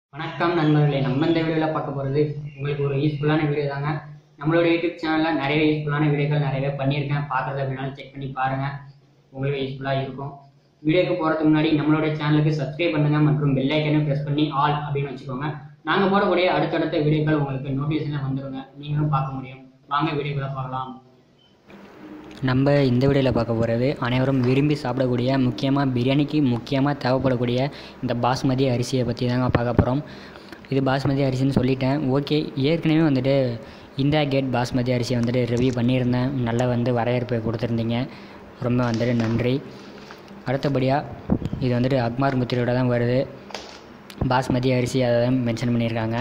வணக்கம் நண்பர்களே நம்ம இந்த வீடியோவில் பார்க்க போகிறது உங்களுக்கு ஒரு யூஸ்ஃபுல்லான வீடியோ தாங்க நம்மளோட யூடியூப் சேனலில் நிறைய யூஸ்ஃபுல்லான வீடியோக்கள் நிறையவே பண்ணியிருக்கேன் பார்க்குறது அப்படின்னாலும் செக் பண்ணி பாருங்கள் உங்களுக்கு யூஸ்ஃபுல்லாக இருக்கும் வீடியோக்கு போகிறதுக்கு முன்னாடி நம்மளோட சேனலுக்கு சப்ஸ்கிரைப் பண்ணுங்கள் மற்றும் பெல் ஐக்கனை ப்ரெஸ் பண்ணி ஆல் அப்படின்னு வச்சுக்கோங்க நாங்கள் போடக்கூடிய அடுத்தடுத்த வீடியோக்கள் உங்களுக்கு நோட்டிஃபிகேஷனில் வந்துருங்க நீங்களும் பார்க்க முடியும் வாங்க வீடியோக்களை பார்க்கலாம் நம்ம இந்த வீடியோவில் பார்க்க போகிறது அனைவரும் விரும்பி சாப்பிடக்கூடிய முக்கியமாக பிரியாணிக்கு முக்கியமாக தேவைப்படக்கூடிய இந்த பாஸ்மதி அரிசியை பற்றி தாங்க பார்க்க போகிறோம் இது பாஸ்மதி அரிசின்னு சொல்லிட்டேன் ஓகே ஏற்கனவே வந்துட்டு இந்தியா கேட் பாஸ்மதி அரிசியை வந்துட்டு ரிவ்யூ பண்ணியிருந்தேன் நல்லா வந்து வரவேற்பு கொடுத்துருந்தீங்க ரொம்ப வந்துட்டு நன்றி அடுத்தபடியாக இது வந்துட்டு அக்மார் முத்திரையோட தான் வருது பாஸ்மதி அரிசி அதை தான் மென்ஷன் பண்ணியிருக்காங்க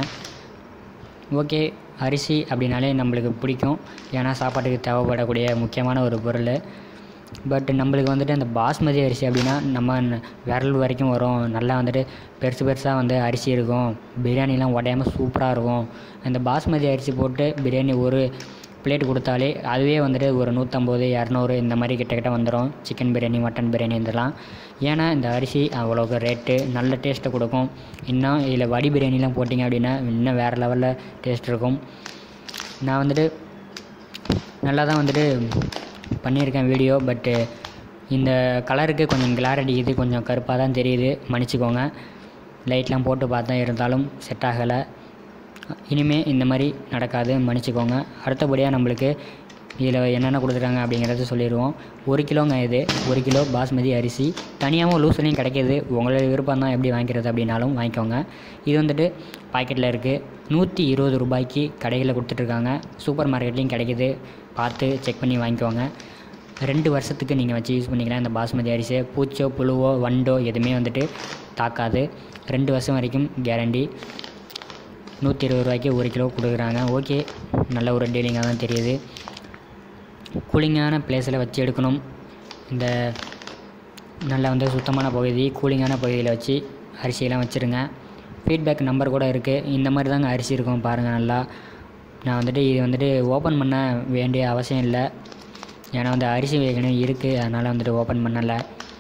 ஓகே அரிசி அப்படின்னாலே நம்மளுக்கு பிடிக்கும் ஏன்னா சாப்பாட்டுக்கு தேவைப்படக்கூடிய முக்கியமான ஒரு பொருள் பட் நம்மளுக்கு வந்துட்டு அந்த பாஸ்மதி அரிசி அப்படின்னா நம்ம ந- விரல் வரைக்கும் வரும் நல்லா வந்துட்டு பெருசு பெருசாக வந்து அரிசி இருக்கும் பிரியாணிலாம் உடையாமல் சூப்பராக இருக்கும் அந்த பாஸ்மதி அரிசி போட்டு பிரியாணி ஒரு பிளேட் கொடுத்தாலே அதுவே வந்துட்டு ஒரு நூற்றம்பது இரநூறு இந்த மாதிரி கிட்ட கிட்ட வந்துடும் சிக்கன் பிரியாணி மட்டன் பிரியாணி இதெல்லாம் ஏன்னா இந்த அரிசி அவ்வளோக்கு ரேட்டு நல்ல டேஸ்ட்டை கொடுக்கும் இன்னும் இதில் வடி பிரியாணிலாம் போட்டிங்க அப்படின்னா இன்னும் வேறு லெவலில் டேஸ்ட் இருக்கும் நான் வந்துட்டு நல்லா தான் வந்துட்டு பண்ணியிருக்கேன் வீடியோ பட்டு இந்த கலருக்கு கொஞ்சம் கிளார் அடிக்குது கொஞ்சம் கருப்பாக தான் தெரியுது மன்னிச்சிக்கோங்க லைட்லாம் போட்டு பார்த்தேன் இருந்தாலும் செட் ஆகலை இனிமே இந்த மாதிரி நடக்காது மன்னிச்சிக்கோங்க அடுத்தபடியாக நம்மளுக்கு இதில் என்னென்ன கொடுத்துருக்காங்க அப்படிங்கிறத சொல்லிடுவோம் ஒரு கிலோங்க இது ஒரு கிலோ பாஸ்மதி அரிசி தனியாகவும் லூஸ்லையும் கிடைக்கிது உங்களோட விருப்பம் தான் எப்படி வாங்கிக்கிறது அப்படின்னாலும் வாங்கிக்கோங்க இது வந்துட்டு பாக்கெட்டில் இருக்குது நூற்றி இருபது ரூபாய்க்கு கடைகளில் கொடுத்துட்ருக்காங்க சூப்பர் மார்க்கெட்லேயும் கிடைக்கிது பார்த்து செக் பண்ணி வாங்கிக்கோங்க ரெண்டு வருஷத்துக்கு நீங்கள் வச்சு யூஸ் பண்ணிக்கலாம் இந்த பாஸ்மதி அரிசியை பூச்சோ புழுவோ வண்டோ எதுவுமே வந்துட்டு தாக்காது ரெண்டு வருஷம் வரைக்கும் கேரண்டி நூற்றி இருபது ரூபாய்க்கு ஒரு கிலோ கொடுக்குறாங்க ஓகே நல்ல ஒரு டீலிங்காக தான் தெரியுது கூலிங்கான பிளேஸில் வச்சு எடுக்கணும் இந்த நல்ல வந்து சுத்தமான பகுதி கூலிங்கான பகுதியில் வச்சு அரிசியெல்லாம் வச்சுருங்க ஃபீட்பேக் நம்பர் கூட இருக்குது இந்த மாதிரி தாங்க அரிசி இருக்கும் பாருங்கள் நல்லா நான் வந்துட்டு இது வந்துட்டு ஓப்பன் பண்ண வேண்டிய அவசியம் இல்லை ஏன்னா வந்து அரிசி ஏற்கனவே இருக்குது அதனால் வந்துட்டு ஓப்பன் பண்ணலை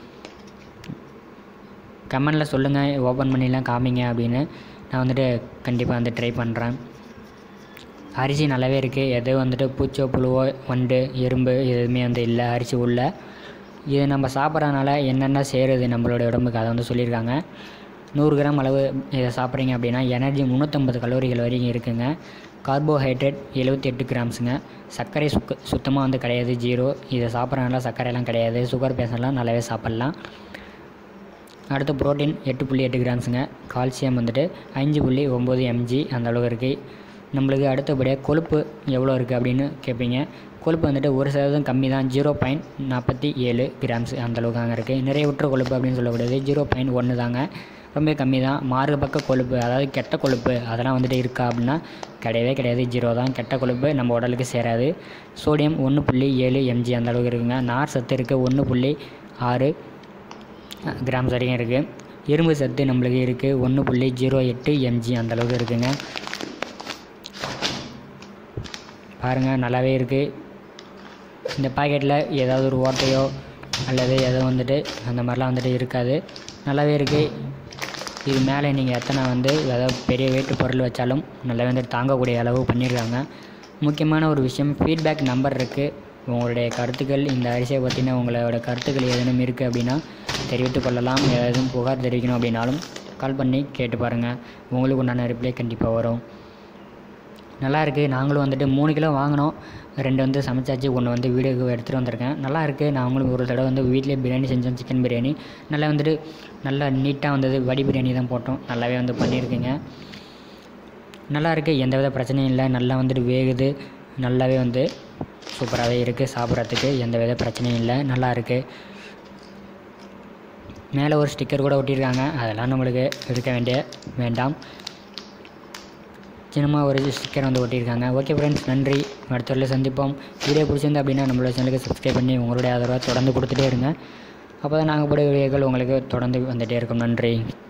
கமெண்டில் சொல்லுங்கள் ஓப்பன் பண்ணிலாம் காமிங்க அப்படின்னு நான் வந்துட்டு கண்டிப்பாக வந்து ட்ரை பண்ணுறேன் அரிசி நல்லாவே இருக்குது எது வந்துட்டு பூச்சோ புழுவோ வண்டு எறும்பு எதுவுமே வந்து இல்லை அரிசி உள்ள இது நம்ம சாப்பிட்றதுனால என்னென்ன சேருது நம்மளோட உடம்புக்கு அதை வந்து சொல்லியிருக்காங்க நூறு கிராம் அளவு இதை சாப்பிட்றீங்க அப்படின்னா எனர்ஜி முந்நூற்றம்பது கலோரிகள் வரைக்கும் இருக்குங்க கார்போஹைட்ரேட் எழுபத்தி எட்டு கிராம்ஸுங்க சர்க்கரை சுக்கு சுத்தமாக வந்து கிடையாது ஜீரோ இதை சாப்பிட்றதுனால சர்க்கரைலாம் கிடையாது சுகர் பேஷண்ட்லாம் நல்லாவே சாப்பிட்லாம் அடுத்து புரோட்டீன் எட்டு புள்ளி எட்டு கிராம்ஸுங்க கால்சியம் வந்துட்டு அஞ்சு புள்ளி ஒம்பது எம்ஜி அந்த அளவு இருக்குது நம்மளுக்கு அடுத்தபடியாக கொழுப்பு எவ்வளோ இருக்குது அப்படின்னு கேட்பீங்க கொழுப்பு வந்துட்டு ஒரு சதவீதம் கம்மி தான் ஜீரோ பாயிண்ட் நாற்பத்தி ஏழு கிராம்ஸ் அந்த அளவுக்கு தாங்க இருக்குது நிறைவுற்ற கொழுப்பு அப்படின்னு சொல்லக்கூடியது ஜீரோ பாயிண்ட் ஒன்று தாங்க ரொம்ப கம்மி தான் மாறுபக்க கொழுப்பு அதாவது கெட்ட கொழுப்பு அதெல்லாம் வந்துட்டு இருக்கா அப்படின்னா கிடையவே கிடையாது ஜீரோ தான் கெட்ட கொழுப்பு நம்ம உடலுக்கு சேராது சோடியம் ஒன்று புள்ளி ஏழு எம்ஜி அந்த அளவுக்கு இருக்குங்க நார் சத்து இருக்குது ஒன்று புள்ளி ஆறு கிராம்ஸ் வரைக்கும் இருக்குது இரும்பு சத்து நம்மளுக்கு இருக்குது ஒன்று புள்ளி ஜீரோ எட்டு எம்ஜி அந்த அளவுக்கு இருக்குங்க பாருங்கள் நல்லாவே இருக்குது இந்த பாக்கெட்டில் ஏதாவது ஒரு ஓட்டையோ அல்லது எதோ வந்துட்டு அந்த மாதிரிலாம் வந்துட்டு இருக்காது நல்லாவே இருக்குது இது மேலே நீங்கள் எத்தனை வந்து ஏதாவது பெரிய வெயிட் பொருள் வச்சாலும் நல்லா வந்துட்டு தாங்கக்கூடிய அளவு பண்ணியிருக்காங்க முக்கியமான ஒரு விஷயம் ஃபீட்பேக் நம்பர் இருக்குது உங்களுடைய கருத்துக்கள் இந்த அரிசியை பற்றின உங்களோட கருத்துக்கள் ஏதேனும் இருக்குது அப்படின்னா தெரிவித்துக் கொள்ளலாம் ஏதும் புகார் தெரிவிக்கணும் அப்படின்னாலும் கால் பண்ணி கேட்டு பாருங்கள் உங்களுக்கு உண்டான ரிப்ளை கண்டிப்பாக வரும் நல்லா இருக்குது நாங்களும் வந்துட்டு மூணு கிலோ வாங்கினோம் ரெண்டு வந்து சமைச்சாச்சு ஒன்று வந்து வீடியோக்கு எடுத்துகிட்டு வந்திருக்கேன் நல்லா இருக்குது நாங்களும் ஒரு தடவை வந்து வீட்டிலே பிரியாணி செஞ்சோம் சிக்கன் பிரியாணி நல்லா வந்துட்டு நல்லா நீட்டாக வந்தது வடி பிரியாணி தான் போட்டோம் நல்லாவே வந்து பண்ணியிருக்கீங்க நல்லா இருக்குது எந்த வித பிரச்சனையும் இல்லை நல்லா வந்துட்டு வேகுது நல்லாவே வந்து சூப்பராகவே இருக்குது சாப்பிட்றதுக்கு எந்த வித பிரச்சனையும் இல்லை நல்லா இருக்குது மேலே ஒரு ஸ்டிக்கர் கூட ஒட்டியிருக்காங்க அதெல்லாம் நம்மளுக்கு எடுக்க வேண்டிய வேண்டாம் சின்னமாக ஒரு ஸ்டிக்கர் வந்து ஒட்டியிருக்காங்க ஓகே ஃப்ரெண்ட்ஸ் நன்றி அடுத்த வரையில் சந்திப்போம் வீடியோ பிடிச்சிருந்தா அப்படின்னா நம்மளோட சேனலுக்கு சப்ஸ்கிரைப் பண்ணி உங்களுடைய ஆதரவை தொடர்ந்து கொடுத்துட்டே இருங்க அப்போ தான் நாங்கள் போட வீடியோக்கள் உங்களுக்கு தொடர்ந்து வந்துகிட்டே இருக்கும் நன்றி